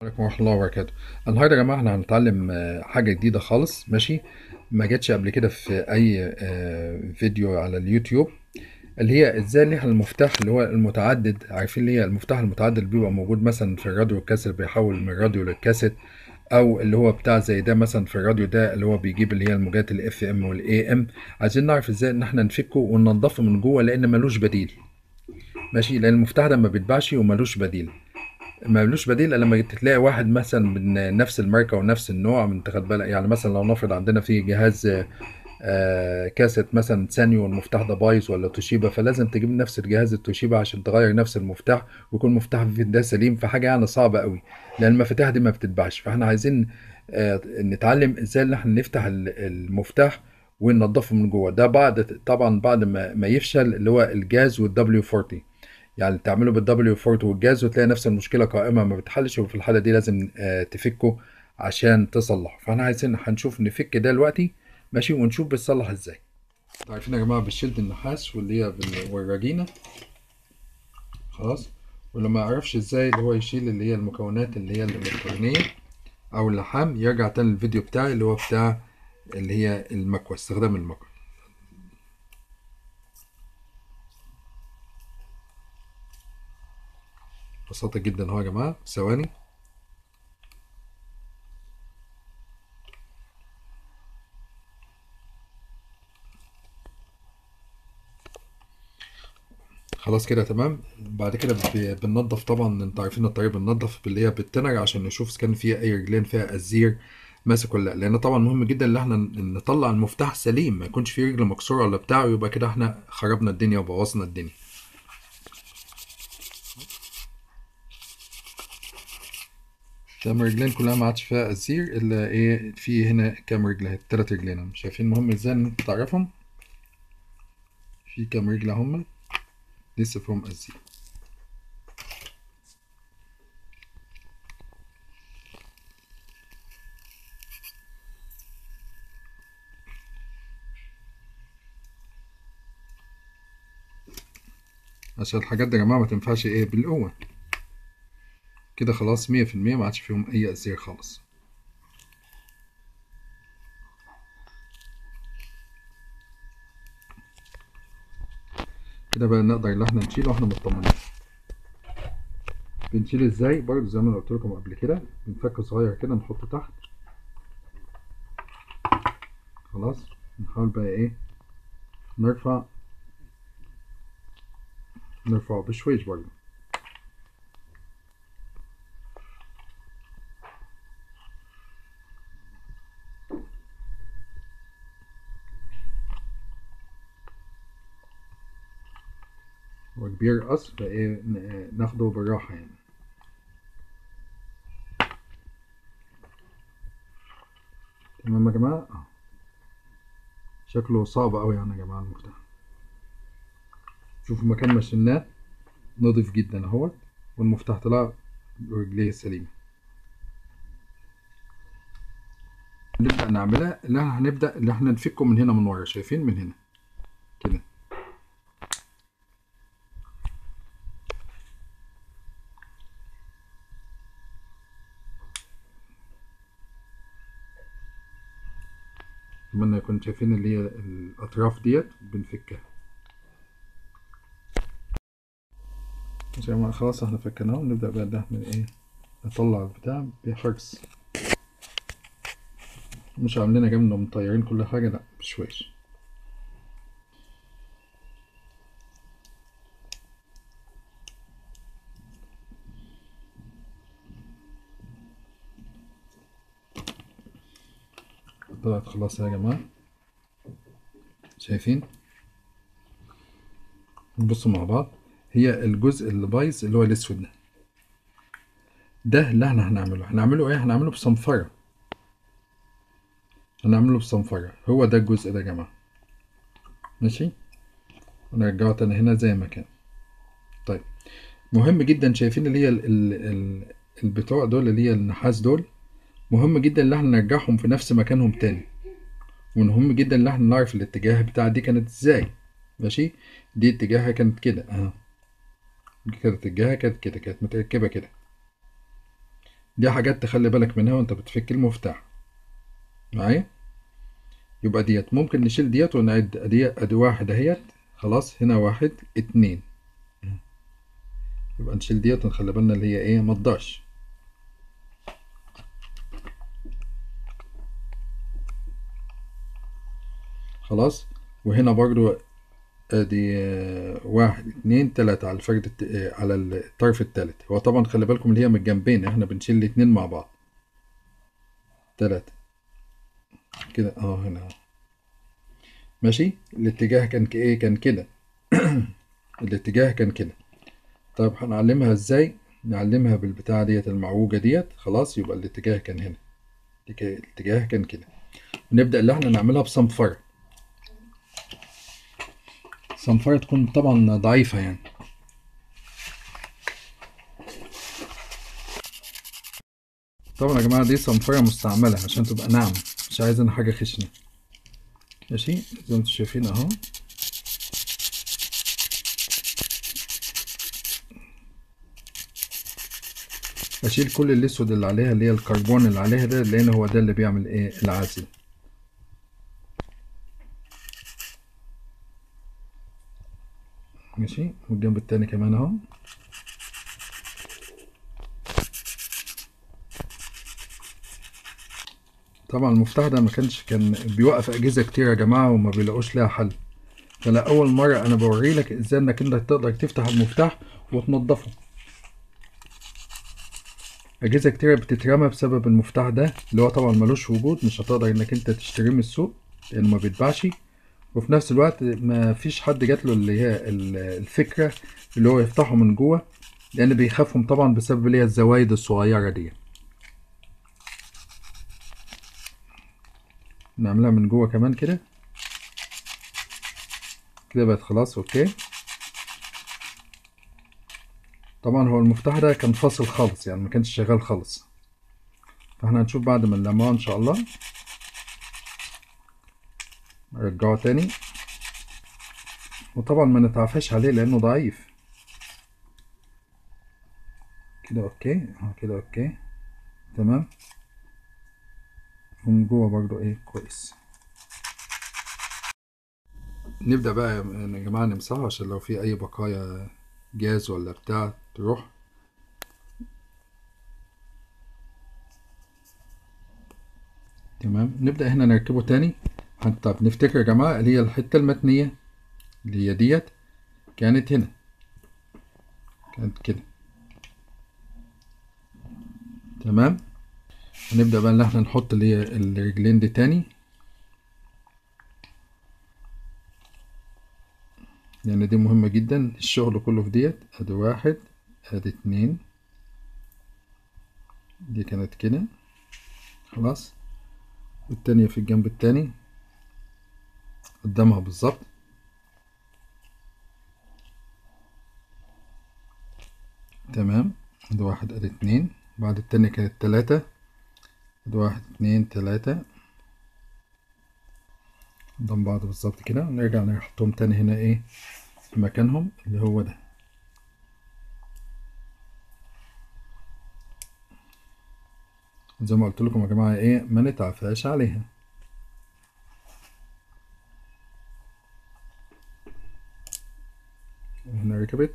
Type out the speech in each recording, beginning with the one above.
عليكم ورحمة الله وبركاته النهارده يا جماعة احنا هنتعلم آه، حاجة جديدة خالص ماشي ما جاتش قبل كده في أي آه، فيديو على اليوتيوب اللي هي ازاي ان احنا المفتاح اللي هو المتعدد عارفين اللي هي المفتاح المتعدد اللي بيبقى موجود مثلا في الراديو الكاسيت بيحول من الراديو للكاسيت او اللي هو بتاع زي ده مثلا في الراديو ده اللي هو بيجيب اللي هي الموجات الاف ام والاي ام عايزين نعرف ازاي ان احنا نفكه وننضفه من جوه لان ملوش بديل ماشي لان المفتاح ده ما بيتباعش وملوش بديل ملوش بديل الا لما تلاقي واحد مثلا من نفس الماركه ونفس النوع من تاخد بالك يعني مثلا لو نفرض عندنا في جهاز آه، كاسيت مثلا سانيو والمفتاح ده بايظ ولا توشيبا فلازم تجيب نفس الجهاز التوشيبا عشان تغير نفس المفتاح ويكون مفتاح في ده سليم فحاجه يعني صعبه قوي لان المفاتيح دي ما بتتباعش فاحنا عايزين آه، نتعلم ازاي ان احنا نفتح ال- المفتاح وننضفه من جوه ده بعد طبعا بعد ما ما يفشل اللي هو الجاز والدبليو 40 يعني تعمله بالدبليو 40 والجاز وتلاقي نفس المشكله قائمه ما بتحلش وفي الحاله دي لازم آه، تفكه عشان تصلحه فاحنا عايزين هنشوف نفك ده دلوقتي ماشي ونشوف بيتصلح ازاي عارفين يا جماعه بالشد النحاس واللي هي بال- والرجينه خلاص واللي ما يعرفش ازاي اللي هو يشيل اللي هي المكونات اللي هي الالكترونيه او اللحام يرجع تاني للفيديو بتاعي اللي هو بتاع اللي هي المكوى استخدام المكوى ببساطه جدا اهو يا جماعه ثواني خلاص كده تمام بعد كده ب- بننضف طبعا انت عارفين الطريقه بننضف باللي هي بالتنر عشان نشوف اذا كان فيها اي رجلين فيها ازير ماسك ولا لا لان طبعا مهم جدا ان احنا ن- نطلع المفتاح سليم ما يكونش فيه رجل مكسوره ولا بتاع ويبقى كده احنا خربنا الدنيا وبوظنا الدنيا كام رجلين كلها ما عادش فيها ازير الا ايه في هنا كام رجل تلات رجلين هم شايفين مهم ازاي ان انت تعرفهم في كام رجله هم لسه فيهم ازير عشان الحاجات دي يا جماعه ما تنفعش ايه بالقوه كده خلاص مية في المية ما عادش فيهم أي أزير خالص كده بقى نقدر إن احنا نشيله واحنا مطمنين بنشيل ازاي برضه زي ما انا قلت لكم قبل كده بنفك صغير كده نحطه تحت خلاص نحاول بقى ايه نرفع نرفعه بشويش برضه هو كبير قص فايه ن- ناخده بالراحة يعني تمام يا جماعة اه شكله صعب أوي يعني يا جماعة المفتاح شوفوا مكان ما شلناه نضيف جدا اهوت والمفتاح طلع رجليه سليمة نبدأ نعملها اللي احنا هنبدأ اللي احنا نفكه من هنا من ورا شايفين من هنا كده اتمنى يكون شايفين اللي هي الأطراف ديت بنفكها ماشي يا جماعة خلاص احنا فكناه ونبدأ بقى ان احنا ايه نطلع البتاع بحرص مش عاملينها جامدة ومطيرين كل حاجة لأ بشويش طلعت خلاص يا جماعة شايفين نبص مع بعض هي الجزء اللي بايظ اللي هو الأسود ده ده اللي احنا هنعمله هنعمله ايه هنعمله بصنفرة هنعمله بصنفرة هو ده الجزء ده يا جماعة ماشي ونرجعه تاني هنا زي ما كان طيب مهم جدا شايفين اللي هي ال ال ال البتوع دول اللي هي النحاس دول مهم جدا ان احنا نرجعهم في نفس مكانهم تاني ومهم جدا ان احنا نعرف الاتجاه بتاع دي كانت ازاي ماشي دي اتجاهها كانت كده اهو دي كانت اتجاهها كانت كده كانت متركبة كده دي حاجات تخلي بالك منها وانت بتفك المفتاح معايا يبقى ديت ممكن نشيل ديت ونعد ادي ادي واحد اهيت خلاص هنا واحد اتنين يبقى نشيل ديت ونخلي بالنا اللي هي ايه مضاش خلاص وهنا برضو ادي آه، واحد اتنين تلاتة على الفرد الت... آه، على الطرف التالت هو طبعا خلي بالكم اللي هي من الجنبين احنا بنشيل الاتنين مع بعض تلاتة كده اه هنا أهو. ماشي الاتجاه كان ك- ايه كان كده الاتجاه كان كده طيب هنعلمها ازاي نعلمها بالبتاعة ديت المعوجة ديت خلاص يبقى الاتجاه كان هنا الاتجاه- الاتجاه كان كده نبدأ اللي احنا نعملها بصنفرة صنفرة تكون طبعا ضعيفة يعني طبعا يا جماعة دي صنفرة مستعملة عشان تبقى ناعمة مش عايز انا حاجة خشنة ماشي زي ما انتم شايفين اهو اشيل كل الاسود اللي عليها اللي هي الكربون اللي عليها ده لان هو ده اللي بيعمل ايه العزل ماشي والجنب التاني كمان اهو طبعا المفتاح ده ما كانش كان بيوقف اجهزه كتير يا جماعه وما بيلاقوش لها حل فلا اول مره انا بوري لك ازاي انك انت تقدر تفتح المفتاح وتنضفه اجهزه كتيره بتترمى بسبب المفتاح ده اللي هو طبعا ملوش وجود مش هتقدر انك انت تشتريه من السوق لانه ما بيتباعش وفي نفس الوقت ما فيش حد جات له اللي هي ال- الفكره اللي هو يفتحه من جوه لان بيخافهم طبعا بسبب اللي هي الزوايد الصغيره دي نعملها من جوه كمان كده كده بقت خلاص اوكي طبعا هو المفتاح ده كان فاصل خالص يعني ما كانش شغال خالص فاحنا هنشوف بعد ما نلمعه ان شاء الله نرجعه تاني وطبعا ما نتعافاش عليه لانه ضعيف كده اوكي اه كده اوكي تمام ومن جوه برضو ايه كويس نبدأ بقى يا جماعة نمسحه عشان لو في أي بقايا جاز ولا بتاع تروح تمام نبدأ هنا نركبه تاني هن- طب نفتكر يا جماعة اللي هي الحتة المتنية اللي هي ديت كانت هنا كانت كده تمام هنبدأ بقى اللي احنا نحط اللي هي الرجلين دي تاني لأن دي مهمة جدا الشغل كله في ديت ادي واحد ادي اتنين دي كانت كده خلاص والتانية في الجنب التاني قدامها بالظبط تمام ادي واحد ادي اتنين بعد التانية كانت تلاتة ادي واحد اتنين تلاتة قدام بعض بالظبط كده ونرجع نحطهم تاني هنا ايه في مكانهم اللي هو ده زي ما قلت لكم يا جماعة ايه ما نتعفاش عليها هنا ركبت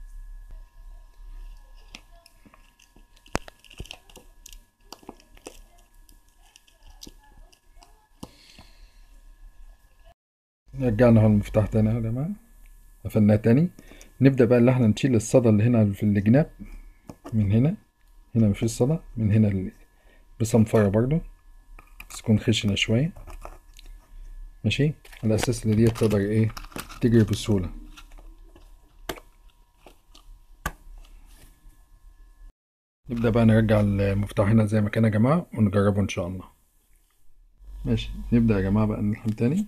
رجعنا على المفتاح تاني يا جماعة قفلناه تاني نبدأ بقى اللي احنا نشيل الصدى اللي هنا في الجناب من هنا هنا مفيش صدى من هنا ال- بصنفرة برضو بس تكون خشنة شوية ماشي على أساس إن دي تقدر ايه تجري بسهولة نبدأ بقى نرجع المفتاح هنا زي ما كان يا جماعة ونجربه إن شاء الله ماشي نبدأ يا جماعة بقى نلحم تاني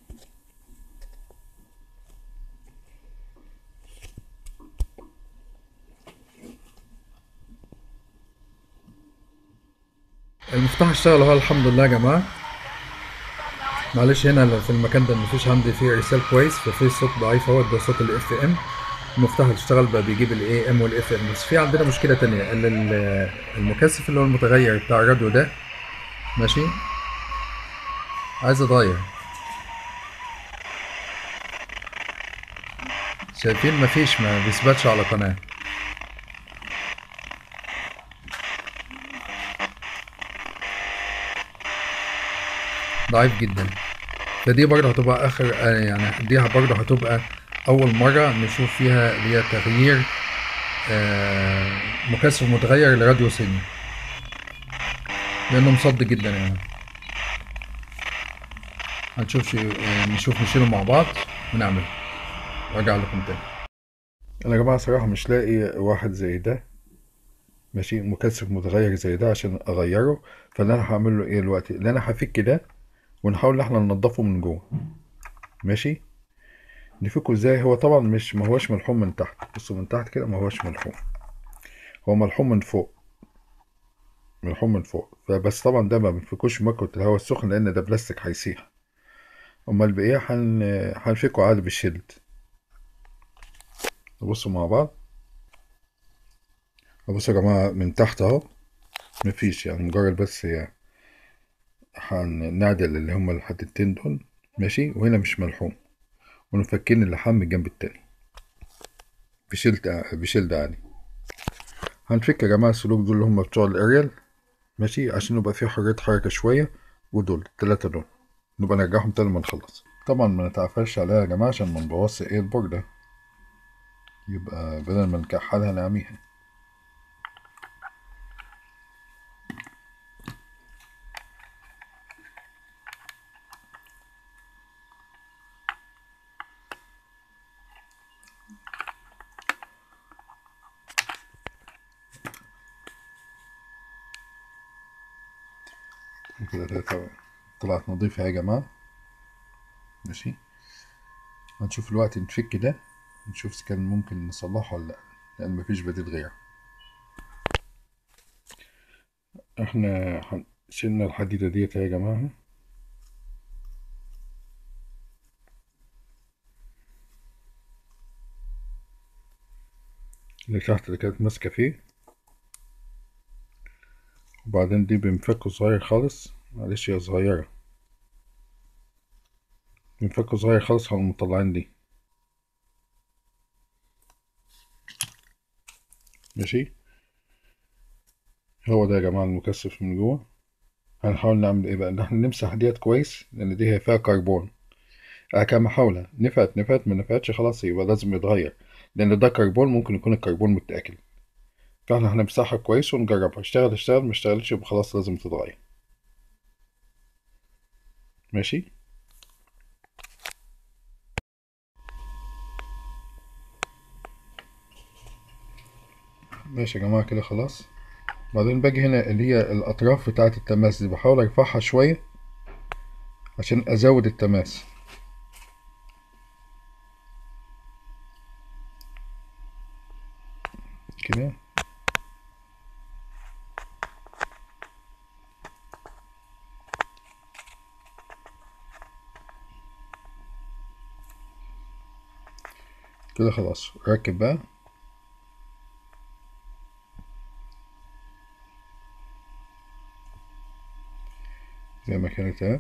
المفتاح اشتغل اهو الحمد لله يا جماعة معلش هنا في المكان ده مفيش عندي فيه ارسال كويس ففي صوت ضعيف اهو ده صوت الاف ام المفتاح اللي اشتغل بقى بيجيب الاي ام والاف ام بس في عندنا مشكله تانية ان ال- المكثف اللي هو المتغير بتاع الراديو ده ماشي عايز اتغير شايفين مفيش ما بيثبتش على قناه ضعيف جدا فدي برضه هتبقى اخر آه، يعني دي برضه هتبقى اول مره نشوف فيها اللي هي تغيير آه، مكثف متغير لراديو صيني لانه مصد جدا يعني هنشوف شي... آه، نشوف نشيله مع بعض ونعمل وارجع لكم تاني انا يا جماعه صراحه مش لاقي واحد زي ده ماشي مكثف متغير زي ده عشان اغيره فاللي انا هعمل له ايه دلوقتي اللي انا هفك ده ونحاول ان احنا ننضفه من جوه ماشي نفكه ازاي هو طبعا مش ما هوش ملحوم من تحت بصوا من تحت كده ما هوش ملحوم هو ملحوم من فوق ملحوم من فوق فبس طبعا ده ما بنفكوش بمكوة الهواء السخن لان ده بلاستيك هيسيح امال بايه هن هنفكه عادي بالشيلد نبصوا مع بعض بصوا يا جماعة من تحت اهو مفيش يعني مجرد بس يعني هنعدل اللي هما الحتتين دول ماشي وهنا مش ملحوم ونفكين اللحام من الجنب التاني بشيلد بشيلد عادي هنفك يا جماعة السلوك دول اللي هما بتوع الاريال ماشي عشان يبقى فيه حرية حركة شوية ودول التلاتة دول نبقى نرجعهم تاني ما نخلص طبعا ما نتعفرش عليها يا جماعة عشان ما نبوظش ايه البوردة يبقى بدل ما نكحلها نعميها كده تلاتة طلعت نظيفة يا جماعة ماشي هنشوف الوقت نفك ده نشوف إذا كان ممكن نصلحه ولا لأ لأن مفيش بديل غيره احنا هن- شلنا الحديدة ديت يا جماعة اللي تحت اللي كانت ماسكة فيه وبعدين دي بنفكه صغير خالص معلش هي صغيرة بنفكه صغير خالص على المطلعين دي ماشي هو ده يا جماعة المكثف من جوه هنحاول نعمل ايه بقى ان احنا نمسح ديت كويس لان دي هي فيها كربون اه كان محاولة نفعت نفعت ما نفعتش خلاص يبقى لازم يتغير لان ده كربون ممكن يكون الكربون متاكل فاحنا هنمسحها كويس ونجربها اشتغل اشتغل ما اشتغلش يبقى خلاص لازم تتغير ماشي ماشي يا جماعة كده خلاص بعدين باجي هنا اللي هي الأطراف بتاعة التماس دي بحاول أرفعها شوية عشان أزود التماس كده كده خلاص ركب بقى زي ما كانت اهي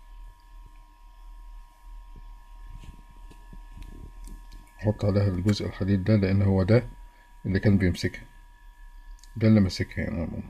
حط عليها الجزء الحديد ده لأن هو ده اللي كان بيمسكها ده اللي ماسكها يعني عموما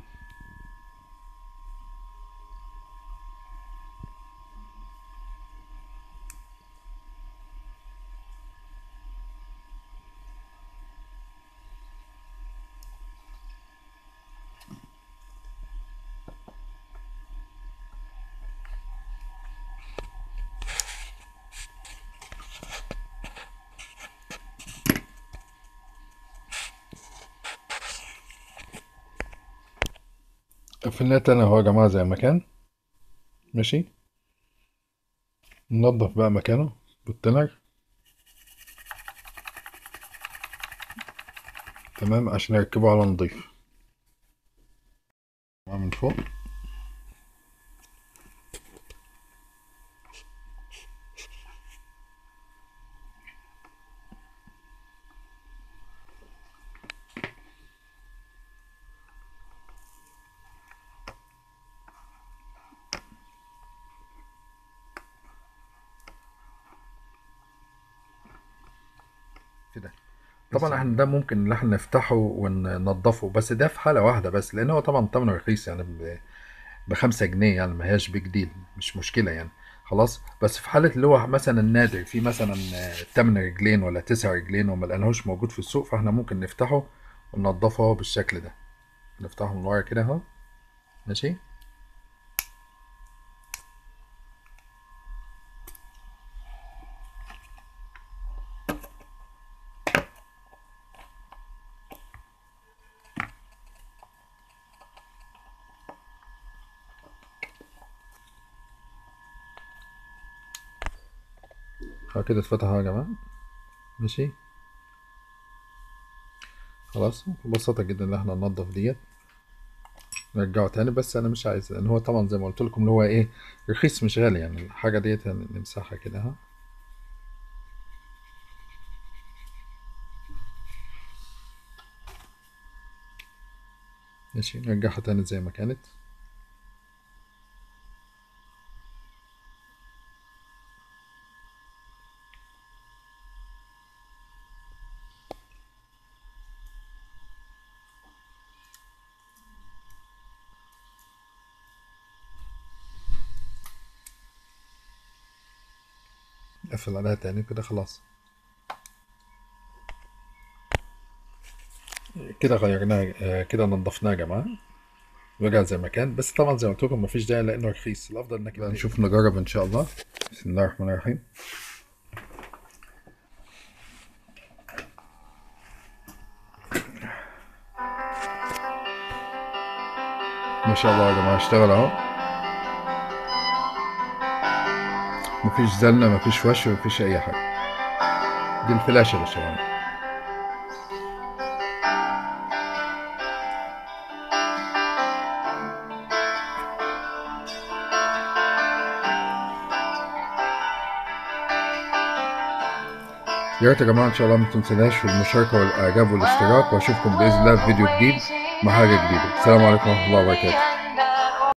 قفلناه تاني اهو يا جماعة زي ما كان ماشي ننضف بقى مكانه بالتنر تمام عشان نركبه على نضيف من فوق طبعا احنا ده ممكن ان احنا نفتحه وننضفه بس ده في حالة واحدة بس لان هو طبعا ثمنه رخيص يعني ب- بخمسة جنيه يعني ما هياش بيج ديل مش مشكلة يعني خلاص بس في حالة اللي هو مثلا نادر في مثلا آه، تمن رجلين ولا تسع رجلين وما لقيناهوش موجود في السوق فاحنا ممكن نفتحه وننضفه اهو بالشكل ده نفتحه من ورا كده اهو ماشي اه كده اتفتح اهو يا جماعة ماشي خلاص ببساطة جدا ان احنا ننضف ديت نرجعه تاني بس انا مش عايز لان هو طبعا زي ما قلت لكم اللي هو ايه رخيص مش غالي يعني الحاجة ديت نمسحها كده اهو ماشي نرجعها تاني زي ما كانت نقفل عليها تاني كده خلاص كده غيرناها آه، كده نضفناها يا جماعة رجع زي ما كان بس طبعا زي ما قلت لكم مفيش داعي لانه رخيص الافضل انك نشوف نجرب ان شاء الله بسم الله الرحمن الرحيم ما شاء الله يا جماعة اشتغل اهو مفيش زلة مفيش وش مفيش اي حاجة دي الفلاشة اللي شغالة يا ريت يا جماعة إن شاء الله ما تنسوناش في المشاركة والإعجاب والاشتراك وأشوفكم بإذن الله في فيديو جديد مع حاجة جديدة السلام عليكم ورحمة الله وبركاته